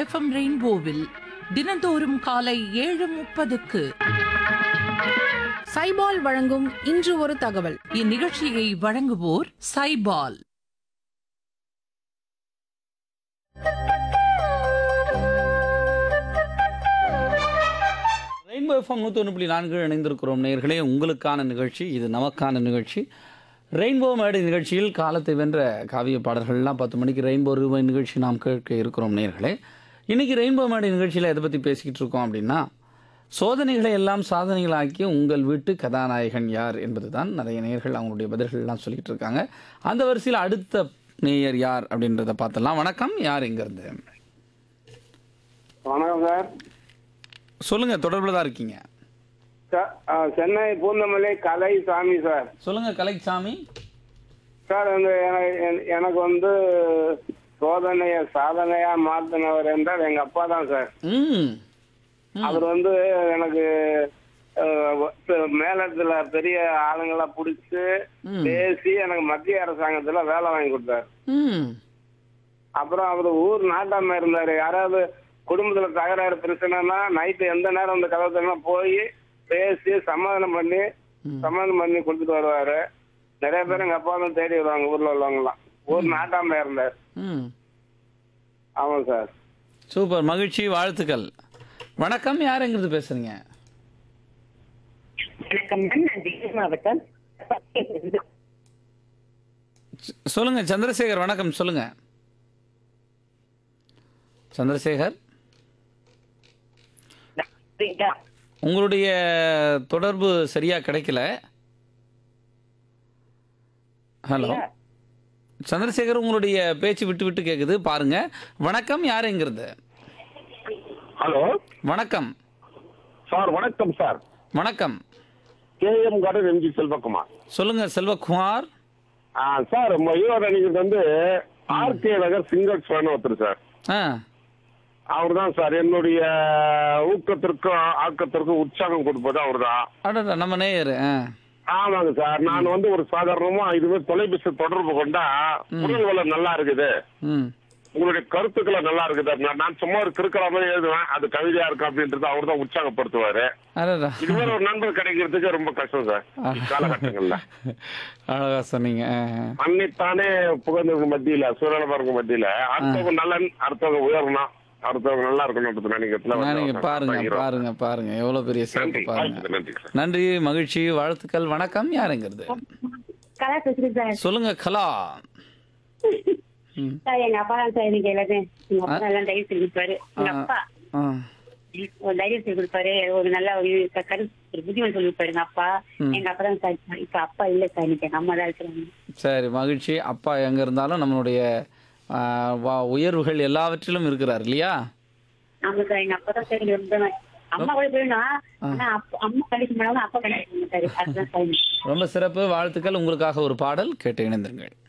FM ரெயின்போவில் தினந்தோறும் காலை ஏழு முப்பதுக்கு சைபால் வழங்கும் இன்று ஒரு தகவல் இந்நிகழ்ச்சியை வழங்குவோர் சைபால் ரெயின்போ எஃப்எம் நூற்றி ஒன்று புள்ளி நான்கு இணைந்திருக்கிறோம் நேயர்களே உங்களுக்கான நிகழ்ச்சி இது நமக்கான நிகழ்ச்சி ரெயின்போ மேடை நிகழ்ச்சியில் காலத்தை வென்ற காவிய பாடல்கள்லாம் பத்து மணிக்கு ரெயின்போ ரூபாய் நிகழ்ச்சி நாம் கேட்க இருக்கிறோம் நேயர்களே இன்றைக்கி ரெயின்போ மேடை நிகழ்ச்சியில் எதை பற்றி பேசிக்கிட்டு இருக்கோம் அப்படின்னா சோதனைகளை எல்லாம் சாதனைகளாக்கிய உங்கள் வீட்டு கதாநாயகன் யார் என்பது தான் நிறைய நேயர்கள் அவங்களுடைய பதில்கள்லாம் சொல்லிக்கிட்டு இருக்காங்க அந்த வரிசையில் அடுத்த நேயர் யார் அப்படின்றத பார்த்தலாம் வணக்கம் யார் எங்கேருந்து வணக்கம் சார் சொல்லுங்கள் தொடர்பில் தான் இருக்கீங்க சார் ஆ, சென்னை பூந்தமல்லி கலை சாமி சார் சொல்லுங்கள் கலைச்சாமி சார் வந்து எனக்கு என்- எனக்கு வந்து சோதனைய சாதனையா மாத்தினவர் என்றால் எங்க அப்பா தான் சார் ம் அவர் வந்து எனக்கு அஹ், வ- மேலத்துல பெரிய ஆளுங்களா பிடிச்சு ம். பேசி எனக்கு மத்திய அரசாங்கத்துல வேலை வாங்கி கொடுத்தாரு ம் அப்புறம் அவர் ஊர் நாட்டாம இருந்தாரு யாராவது குடும்பத்துல தகராறு பிரச்சனைனா நைட்டு எந்த நேரம் அந்த கதவு திறந்தா போய் பேசி சமாதானம் பண்ணி சமாதானம் பண்ணி கொடுத்துட்டு வருவாரு நிறைய பேர் எங்க அப்பா தான் தேடி வருவாங்க ஊர்ல உள்ளவங்கலாம் ஊர் நாட்டாம இருந்தார் ம் ஆமா சார் சூப்பர் மகிழ்ச்சி வாழ்த்துக்கள் வணக்கம் யார் எங்கிருந்து பேசுறீங்க வணக்கம் மேம் நான் திடீர் மாவட்டம் பத்தியிலிருந்து ச- சொல்லுங்க சந்திரசேகர் வணக்கம் சொல்லுங்க சந்திரசேகர் புரியுதா? உங்களுடைய தொடர்பு சரியா கிடைக்கல ஹலோ சந்திரசேகர் உங்களுடைய பேச்சு விட்டு விட்டு கேக்குது பாருங்க வணக்கம் யார் எங்கிறது ஹலோ வணக்கம் சார் வணக்கம் சார் வணக்கம் கேஎம் கார்டன் எம்ஜி செல்வகுமார் சொல்லுங்க செல்வகுமார் ஆ, சார் நம்ம ஈரோடு அணிக்கிறது வந்து ஆர்கே நகர் சிங்கர்ஸ் ஃபேன் ஒருத்தர் சார் ஆ அவர் தான் சார் என்னுடைய ஊக்கத்திற்கும் ஆக்கத்திற்கும் உற்சாகம் கொடுப்பது அவர் தான் அடடா நம்ம நேயர் ஆ ஆமாங்க சார் நான் வந்து ஒரு சாதாரணமா இதுவே தொலைபேசி தொடர்பு கொண்டா உடல் வளம் நல்லா இருக்குது ம் உங்களுடைய கருத்துக்களை நல்லா இருக்குது நான் நான் சும்மா ஒரு கிறுக்கிற மாதிரி எழுதுவேன் அது கவிதையா இருக்கு அப்படின்றது அவர் தான் உற்சாகப்படுத்துவாரு அடடா இது மாதிரி ஒரு நண்பர் கிடைக்கிறதுக்கு ரொம்ப கஷ்டம் சார் காலகட்டங்கள்ல அழகா சொன்னீங்க ஆ, ஆ. அன்னைத்தானே புகழ்ந்தவங்க மத்தியில சூழலவங்க மத்தியில அடுத்தவங்க நலன் அடுத்தவங்க உயரணும் அடுத்தவங்க நல்லா இருக்கணும் நினைக்கிறதுல வந்து நீங்க பாருங்க பகிர்றோம். பாருங்க பாருங்க எவ்வளவு பெரிய சிறப்பு நன்றி பாருங்க வாய்ப்புக்கு நன்றி சார் நன்றி மகிழ்ச்சி வாழ்த்துக்கள் வணக்கம் யாருங்கிறது கலா பேசுறேன் சார் சொல்லுங்க கலா ம். சார் எங்க அப்பா தான் சார் எனக்கு எல்லாமே எங்க அப்பா தான் எல்லாம் தைரியம் சொல்லி கொடுப்பாரு எங்க ஆ. அப்பா ஆ, ஒரு தைரியம் சொல்லி கொடுப்பாரு ஒரு நல்ல ஒரு க- கரு ஒரு புத்திமதி சொல்லி கொடுப்பாரு எங்க அப்பா எங்க அப்பா தான் சார் இப்ப அப்பா இல்ல சார் இன்னைக்கு எங்க அம்மா தான் இருக்கிறாங்க சரி மகிழ்ச்சி அப்பா எங்க இருந்தாலும் நம்மளுடைய ஆ, வா- உயர்வுகள் எல்லாவற்றிலும் இருக்கிறார் இல்லையா ஆமா சார் எங்க அப்பா தான் சார் எனக்கு ரொம்ப அம்மா கூட போயிடணும் ஆனா அப்பா- அம்மா கண்டிஷன் பண்ணாலும் அப்பா கண்டிஷன் பண்ண சார் அதுதான் சார் ரொம்ப சிறப்பு வாழ்த்துக்கள் உங்களுக்காக ஒரு பாடல் கேட்டு இணைந்திருங்கள்